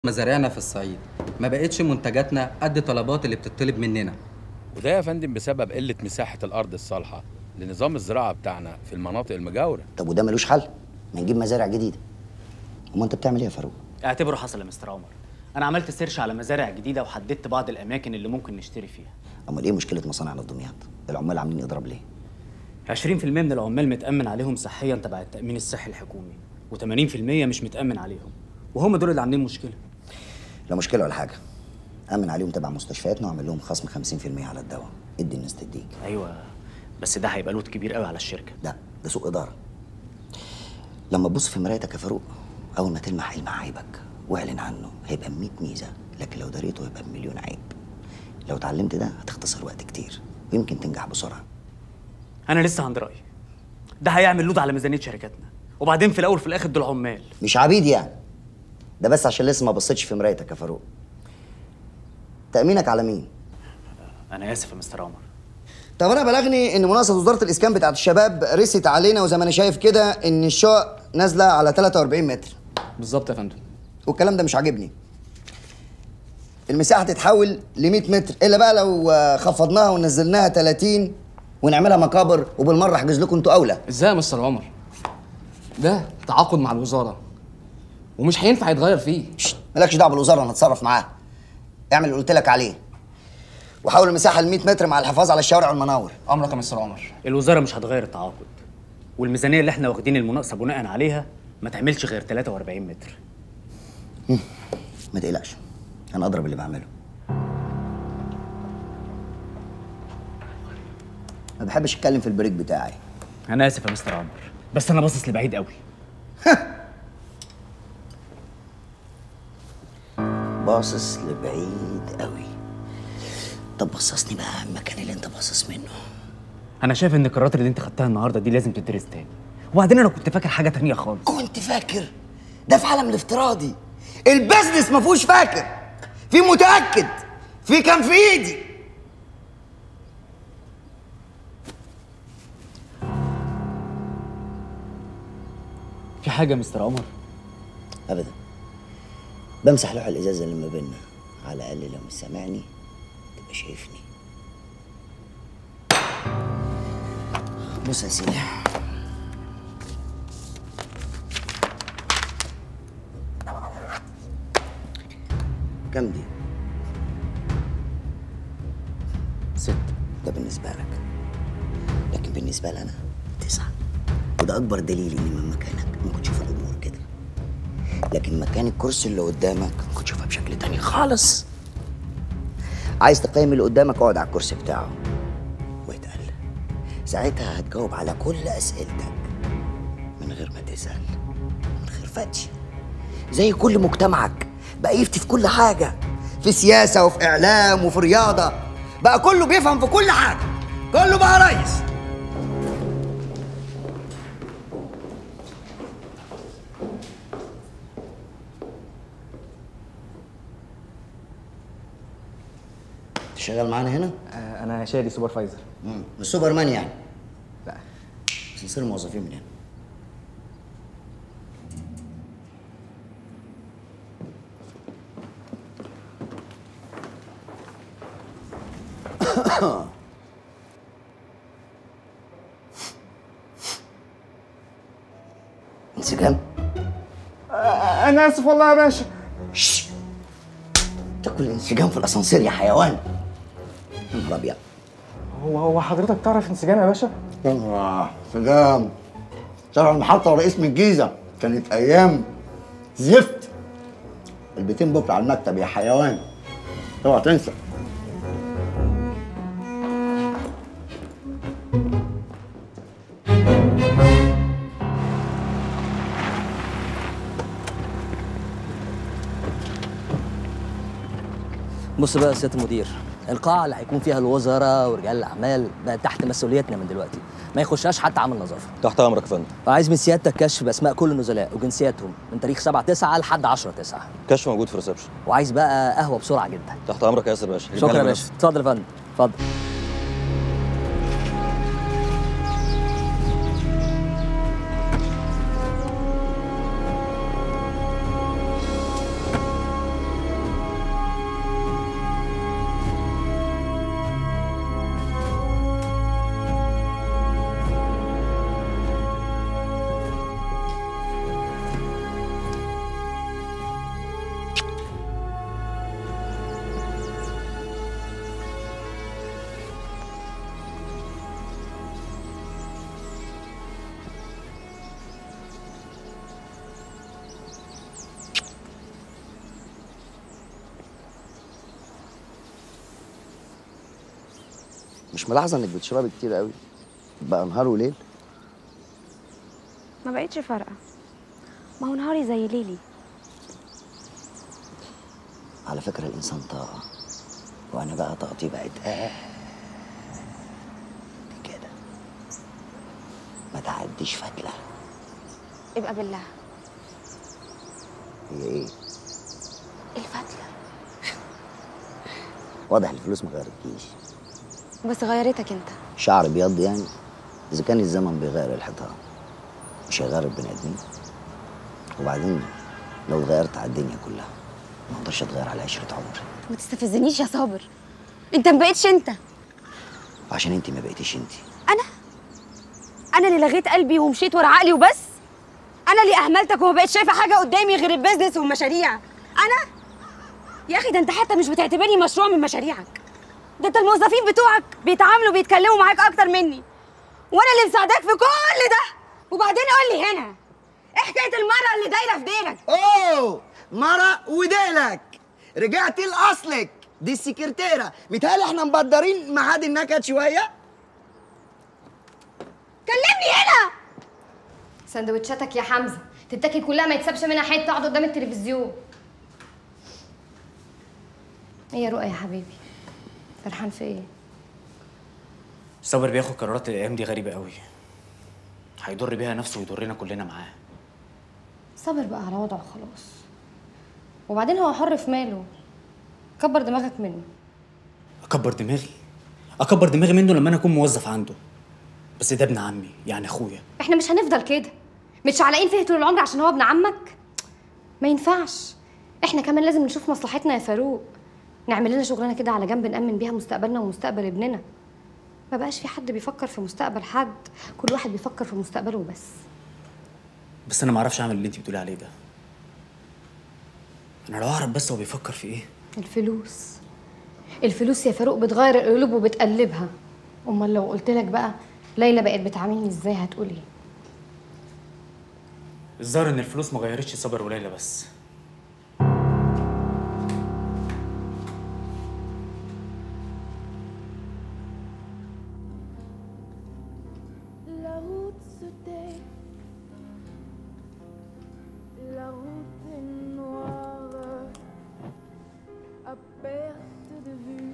مزارعنا في الصعيد ما بقتش منتجاتنا قد طلبات اللي بتطلب مننا وده يا فندم بسبب قلة مساحة الأرض الصالحة لنظام الزراعة بتاعنا في المناطق المجاورة طب وده ملوش حل ما نجيب مزارع جديده امال انت بتعمل ايه يا فاروق اعتبره حصل يا مستر عمر انا عملت سيرش على مزارع جديده وحددت بعض الاماكن اللي ممكن نشتري فيها امال ايه مشكله مصانعنا في دمياط العمال عاملين اضراب ليه 20% من العمال متامن عليهم صحيا تبع التامين الصحي الحكومي و80% مش متامن عليهم وهم دول اللي عاملين مشكله لا مشكله ولا حاجه امن عليهم تبع مستشفياتنا واعمل لهم خصم 50% على الدواء ادي الناس تديك ايوه بس ده هيبقى لود كبير قوي على الشركه لا ده سوء اداره لما تبص في مرايتك يا فاروق اول ما تلمح علم عيبك واعلن عنه هيبقى ب 100 ميزه لكن لو دريته هيبقى بمليون عيب لو اتعلمت ده هتختصر وقت كتير ويمكن تنجح بسرعه انا لسه عند رايي ده هيعمل لود على ميزانيه شركاتنا وبعدين في الاول في الاخر دول عمال مش عبيد يعني ده بس عشان لسه ما بصيتش في مرايتك يا فاروق تأمينك على مين؟ انا اسف يا مستر عمر طب انا بلغني ان مناقصه وزاره الاسكان بتاعت الشباب رست علينا وزي ما انا شايف كده ان الشقق نازله على 43 متر بالظبط يا فندم والكلام ده مش عاجبني المساحه تتحول ل 100 متر الا بقى لو آه، خفضناها ونزلناها 30 ونعملها مقابر وبالمره احجز لكم انتوا اولى ازاي يا مستر عمر ده تعاقد مع الوزاره ومش هينفع يتغير فيه شت، مالكش دعوه بالوزاره انا اتصرف معاها اعمل اللي قلت لك عليه وحول المساحه ل 100 متر مع الحفاظ على الشوارع والمناور امرك يا مستر عمر الوزاره مش هتغير التعاقد والميزانيه اللي احنا واخدين المناقصه بناء عليها ما تعملش غير 43 متر ما تقلقش انا اضرب اللي بعمله ما بحبش اتكلم في البريك بتاعي انا اسف يا مستر عمر بس انا باصص لبعيد قوي باصص لبعيد قوي طب بصصني بقى على المكان اللي انت باصص منه انا شايف ان القرارات اللي انت خدتها النهارده دي لازم تدرس تاني وبعدين انا كنت فاكر حاجه تانية خالص كنت فاكر ده في عالم الافتراضي البزنس ما فيهوش فاكر في متاكد في كان في ايدي في حاجه يا مستر عمر ابدا بمسح لوح الازازه اللي ما بيننا على الاقل لو مش سامعني تبقى شايفني بص يا سيدي كم دي؟ ست ده بالنسبة لك لكن بالنسبة لي أنا تسعة وده أكبر دليل إني من مكانك ممكن تشوف الأمور كده لكن مكان الكرسي اللي قدامك ممكن تشوفها بشكل تاني خالص عايز تقيم اللي قدامك اقعد على الكرسي بتاعه واتقل ساعتها هتجاوب على كل أسئلتك من غير ما تسأل من غير فتش زي كل مجتمعك بقى يفتي في كل حاجة في سياسة وفي إعلام وفي رياضة بقى كله بيفهم في كل حاجة كله بقى ريس أنت شغال معانا هنا؟ انا شادي سوبرفايزر مم. مش سوبرمان يعني لا بس نصير موظفين من هنا انسجام انا اسف والله يا باشا شش. تاكل انسجام في الاسانسير يا حيوان يا نهار ابيض هو هو حضرتك تعرف انسجام يا باشا آه سلام شارع المحطة ورئيس من الجيزة كانت أيام زفت البيتين بكرة على المكتب يا حيوان اوعى تنسى بص بقى يا سياده المدير القاعه اللي هيكون فيها الوزراء ورجال الاعمال بقت تحت مسؤوليتنا من دلوقتي ما يخشهاش حتى عامل نظافه تحت امرك يا فندم وعايز من سيادتك كشف باسماء كل النزلاء وجنسياتهم من تاريخ 7 9 لحد 10 9 كشف موجود في الريسبشن وعايز بقى قهوه بسرعه جدا تحت امرك يا ياسر باشا شكرا يا نتكلم باشا اتفضل يا فندم اتفضل مش ملاحظه انك بتشربي كتير قوي بقى نهار وليل ما بقتش فارقه ما هو نهاري زي ليلي على فكره الانسان طاقه وانا بقى طاقتي بقت آه كده ما تعديش فتله ابقى بالله هي ايه الفتله واضح الفلوس ما غيرتكيش بس غيرتك انت شعر بيض يعني اذا كان الزمن بيغير الحيطان مش هيغير البني ادمين وبعدين لو اتغيرت على الدنيا كلها ما اقدرش اتغير على عشره عمري ما تستفزنيش يا صابر انت ما بقتش انت وعشان انت ما بقيتيش انت انا انا اللي لغيت قلبي ومشيت ورا عقلي وبس انا اللي اهملتك وما بقتش شايفه حاجه قدامي غير البيزنس والمشاريع انا يا اخي ده انت حتى مش بتعتبرني مشروع من مشاريعك ده انت الموظفين بتوعك بيتعاملوا بيتكلموا معاك اكتر مني وانا اللي مساعداك في كل ده وبعدين قول لي هنا ايه حكايه المره اللي دايره في ديلك اوه مرة وديلك رجعتي لاصلك دي السكرتيره متهيألي احنا مبدرين معاد النكد شويه كلمني هنا سندوتشاتك يا حمزه تتاكل كلها ما يتسابش منها حته تقعد قدام التلفزيون ايه يا رؤى يا حبيبي فرحان في ايه صابر بياخد قرارات الايام دي غريبه قوي هيضر بيها نفسه ويضرنا كلنا معاه صابر بقى على وضعه خلاص وبعدين هو حر في ماله كبر دماغك منه اكبر دماغي اكبر دماغي منه لما انا اكون موظف عنده بس ده ابن عمي يعني اخويا احنا مش هنفضل كده مش علاقين فيه طول العمر عشان هو ابن عمك ما ينفعش احنا كمان لازم نشوف مصلحتنا يا فاروق نعمل لنا شغلانه كده على جنب نأمن بيها مستقبلنا ومستقبل ابننا ما بقاش في حد بيفكر في مستقبل حد كل واحد بيفكر في مستقبله وبس بس انا ما اعرفش اعمل اللي انت بتقولي عليه ده انا لو اعرف بس هو بيفكر في ايه الفلوس الفلوس يا فاروق بتغير القلوب وبتقلبها امال لو قلت لك بقى ليلى بقت بتعاملني ازاي هتقول ايه الظاهر ان الفلوس ما غيرتش صابر وليلى بس La route se tait, la route est noire, à perte de vue.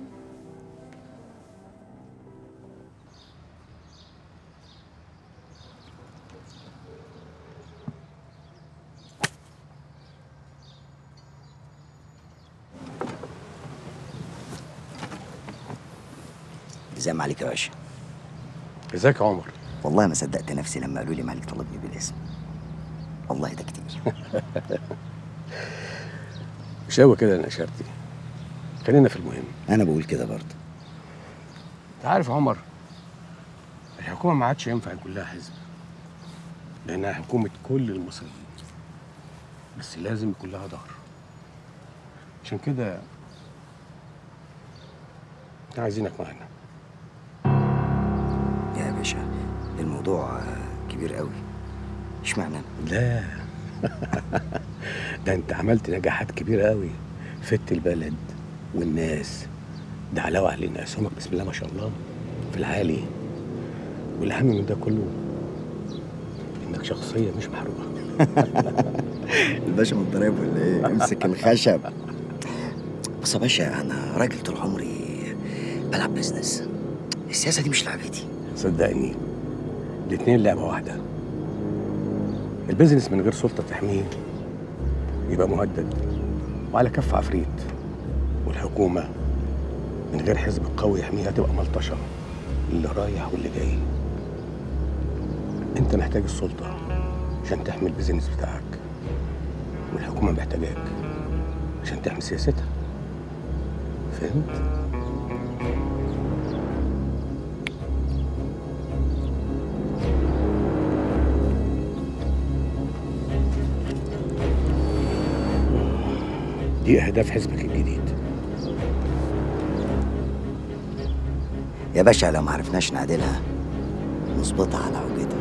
ازاي ما عليك يا باشا ازيك يا عمر والله ما صدقت نفسي لما قالوا لي مالك طلبني بالاسم والله ده كتير مش قوي كده يا نشرتي خلينا في المهم انا بقول كده برضه انت عارف يا عمر الحكومه ما عادش ينفع يكون لها حزب لانها حكومه كل المصريين بس لازم يكون لها ظهر عشان كده احنا عايزينك معانا يا باشا الموضوع آه، كبير قوي اشمعنى أنا؟ لا ده انت عملت نجاحات كبيره قوي فدت البلد والناس ده علاوه علينا اسهمك بسم الله ما شاء الله في العالي والاهم من ده كله انك شخصيه مش محروقه الباشا متضرب ولا ايه امسك الخشب بص يا باشا انا راجل طول عمري بلعب بيزنس السياسه دي مش لعبتي صدقني الاتنين لعبه واحده البيزنس من غير سلطه تحميه يبقى مهدد وعلى كف عفريت والحكومه من غير حزب قوي يحميها تبقى ملطشه اللي رايح واللي جاي انت محتاج السلطه عشان تحمي البيزنس بتاعك والحكومه محتاجاك عشان تحمي سياستها فهمت دي اهداف حزبك الجديد يا باشا لو ما عرفناش نعدلها نظبطها على عوجتها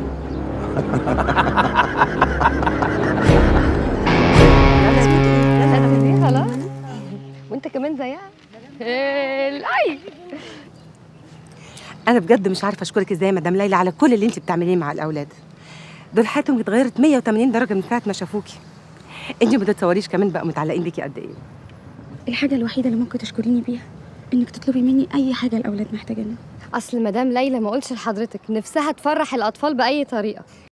لا لا دي خلاص وانت كمان زيها الاي انا بجد مش عارفه اشكرك ازاي يا مدام ليلى على كل اللي انت بتعمليه مع الاولاد دول حياتهم اتغيرت 180 درجه من ساعه ما شافوكي انت ما تتصوريش كمان بقى متعلقين بيكي قد ايه الحاجه الوحيده اللي ممكن تشكريني بيها انك تطلبي مني اي حاجه الاولاد محتاجينها اصل مدام ليلى ما قلتش لحضرتك نفسها تفرح الاطفال باي طريقه